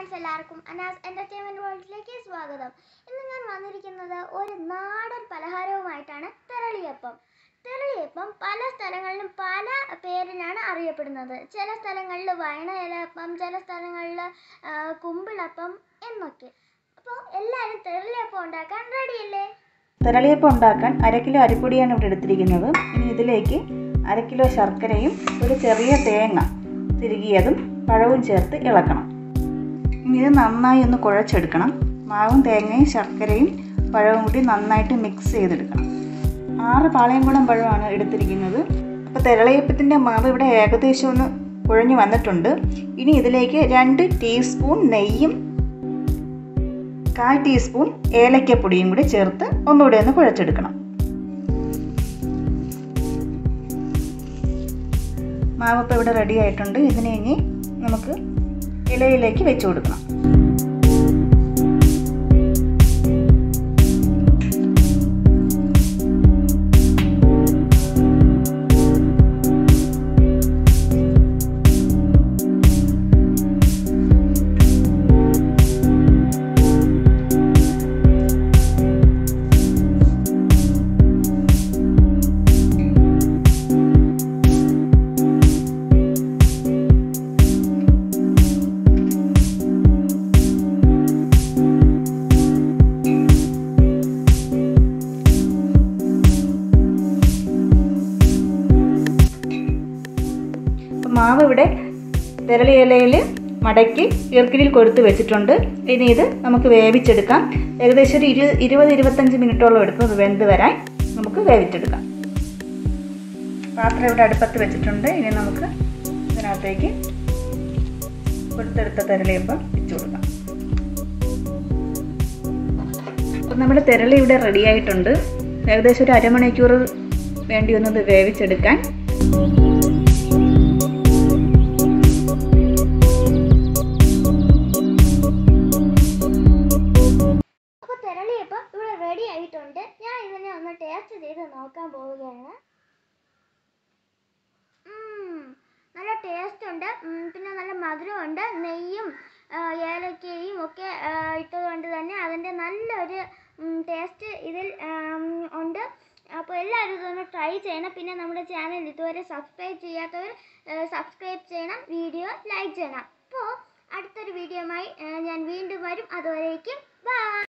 friends എല്ലാവർക്കും Anas entertainment വേൾഡിലേക്ക് സ്വാഗതം ഇന്ന് ഞാൻ വന്നിരിക്കുന്നത് ഒരു നാടൻ പലഹാരവുമായിട്ടാണ് തെരളിയപ്പം തെരളിയപ്പം പല സ്ഥലങ്ങളിലും പല പേരിലാണ് അറിയപ്പെടുന്നത് ചില സ്ഥലങ്ങളിൽ വയണ ഇലയപ്പം ചില സ്ഥലങ്ങളിൽ കുമ്പിളപ്പം എന്നൊക്കെ അപ്പോൾ എല്ലാവരും തെരളിയപ്പം ഉണ്ടാക്കാൻ റെഡിയല്ലേ തിരളിയപ്പം ഉണ്ടാക്കാൻ അര കിലോ അരിപ്പൊടിയാണ് ഇവിടെ എടുത്തിരിക്കുന്നത് ഇനി ഇതിലേക്ക് അര കിലോ ശർക്കരയും ഒരു ചെറിയ തേങ്ങ തിരുകിയതും പഴവും ചേർത്ത് ഇളക്കണം ഇനി ഇത് നന്നായി ഒന്ന് കുഴച്ചെടുക്കണം മാവും തേങ്ങയും ശർക്കരയും പഴവും കൂടി നന്നായിട്ട് മിക്സ് ചെയ്തെടുക്കണം ആറ് പാളയംകുളം പഴമാണ് എടുത്തിരിക്കുന്നത് അപ്പോൾ തിരളിയപ്പത്തിൻ്റെ മാവ് ഇവിടെ ഏകദേശം ഒന്ന് കുഴഞ്ഞു വന്നിട്ടുണ്ട് ഇനി ഇതിലേക്ക് രണ്ട് ടീസ്പൂൺ നെയ്യും കാൽ ടീസ്പൂൺ ഏലക്കപ്പൊടിയും കൂടി ചേർത്ത് ഒന്നുകൂടെ ഒന്ന് കുഴച്ചെടുക്കണം മാവ് ഇപ്പോൾ ഇവിടെ റെഡി ആയിട്ടുണ്ട് ഇതിനെ ഇനി നമുക്ക് ഇലയിലേക്ക് വെച്ച് കൊടുക്കണം അപ്പം മാവ് ഇവിടെ വിരളി ഇലയിൽ മടക്കി ഈർക്കിലിൽ കൊരുത്ത് വെച്ചിട്ടുണ്ട് ഇനി ഇത് നമുക്ക് വേവിച്ചെടുക്കാം ഏകദേശം ഒരു ഇരു ഇരുപത് ഇരുപത്തഞ്ച് മിനിറ്റോളം എടുക്കും ഇത് വെന്ത് വരാൻ നമുക്ക് വേവിച്ചെടുക്കാം പാത്രം ഇവിടെ അടുപ്പത്ത് വെച്ചിട്ടുണ്ട് ഇനി നമുക്ക് ഇതിനകത്തേക്ക് കൊടുത്തെടുത്ത തിരളിയപ്പം വെച്ച് കൊടുക്കാം അപ്പം നമ്മുടെ തിരളി ഇവിടെ റെഡി ആയിട്ടുണ്ട് ഏകദേശം ഒരു അരമണിക്കൂർ വേണ്ടി ഒന്നത് വേവിച്ചെടുക്കാൻ അപ്പോൾ തെരളിയപ്പം ഇവിടെ റെഡി ആയിട്ടുണ്ട് ഞാൻ ഇതിനെ ഒന്ന് ടേസ്റ്റ് ചെയ്ത് നോക്കാൻ പോവുകയാണ് ഉം, നല്ല ടേസ്റ്റ് ഉണ്ട് ഉം, പിന്നെ നല്ല മധുരമുണ്ട് നെയ്യും ആ, ഏലക്കയും ഒക്കെ ആ, ഇട്ടതുകൊണ്ട് തന്നെ അതിൻ്റെ നല്ലൊരു ടേസ്റ്റ് ഇതിൽ ആം, ഉണ്ട് അപ്പോൾ എല്ലാവരും ഇതൊന്ന് ട്രൈ ചെയ്യണം പിന്നെ നമ്മുടെ ചാനൽ ഇതുവരെ സബ്സ്ക്രൈബ് ചെയ്യാത്തവർ സബ്സ്ക്രൈബ് ചെയ്യണം വീഡിയോ ലൈക്ക് ചെയ്യണം അപ്പോൾ അടുത്തൊരു വീഡിയോയുമായി ഞാൻ വീണ്ടും വരും അതുവരേക്കും ബൈ